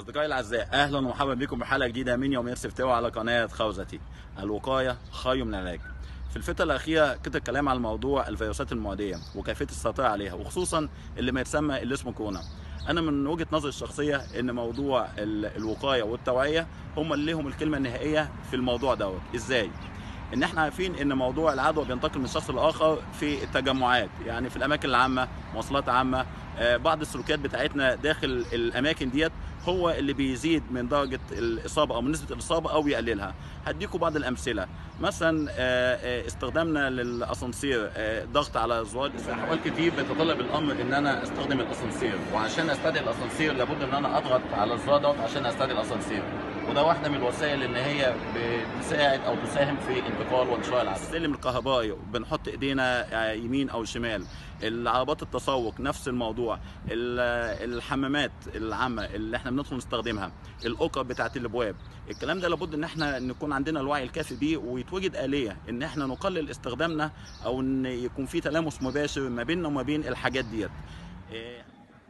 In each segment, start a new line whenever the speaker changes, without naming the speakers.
أصدقائي الأعزاء أهلا ومرحبا بكم بحلقة جديدة من يوميات سفتاوى على قناة خوذتي الوقاية خير من العلاج في الفترة الأخيرة كتر الكلام على موضوع الفيروسات المعدية وكيفية السيطرة عليها وخصوصا اللي ما يتسمى اللي اسمه كورونا أنا من وجهة نظري الشخصية إن موضوع ال- الوقاية والتوعية هم اللي لهم الكلمة النهائية في الموضوع دوت إزاي؟ ان احنا عارفين ان موضوع العدوى بينتقل من شخص لاخر في التجمعات يعني في الاماكن العامه مواصلات عامه آه، بعض السلوكيات بتاعتنا داخل الاماكن ديت هو اللي بيزيد من درجه الاصابه او من نسبه الاصابه او يقللها هديكم بعض الامثله مثلا آه، آه، استخدامنا للاسانسير آه، ضغط على زرار في احوال كتير بيتطلب الامر ان انا استخدم الاسانسير وعشان استدعي الاسانسير لابد ان انا اضغط على الزرار دوت عشان استدعي الاسانسير وده واحده من الوسائل ان هي بتساعد او تساهم في انتقال وانتشار العدوى السلم الكهربائي بنحط ايدينا يمين او شمال العربات التسوق نفس الموضوع ال- الحمامات العامه اللي احنا بندخل نستخدمها الاوكر بتاعت الابواب الكلام ده لابد ان احنا نكون عندنا الوعي الكافي بيه ويتوجد اليه ان احنا نقلل استخدامنا او ان يكون في تلامس مباشر ما بيننا وما بين الحاجات ديت إيه،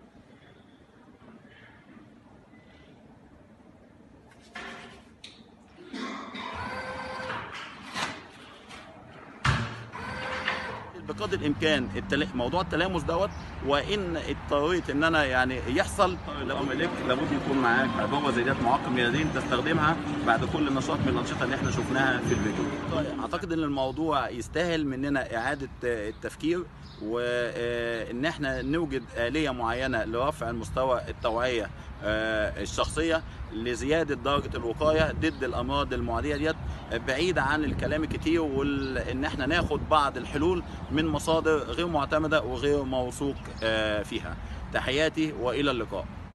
بقدر الامكان التلا... موضوع التلامس دوت وان اضطريت ان انا يعني يحصل الامر لك لابد يكون معاك عبوه زي ديت معقم بيدين تستخدمها بعد كل نشاط من الانشطه اللي احنا شفناها في الفيديو. اعتقد ان الموضوع يستاهل مننا اعاده التفكير وان احنا نوجد اليه معينه لرفع المستوى التوعيه آه، الشخصيه لزياده درجه الوقايه ضد الامراض المعديه ديت بعيد عن الكلام الكتير وان احنا ناخد بعض الحلول من مصادر غير معتمده وغير موثوق آه، فيها تحياتي والى اللقاء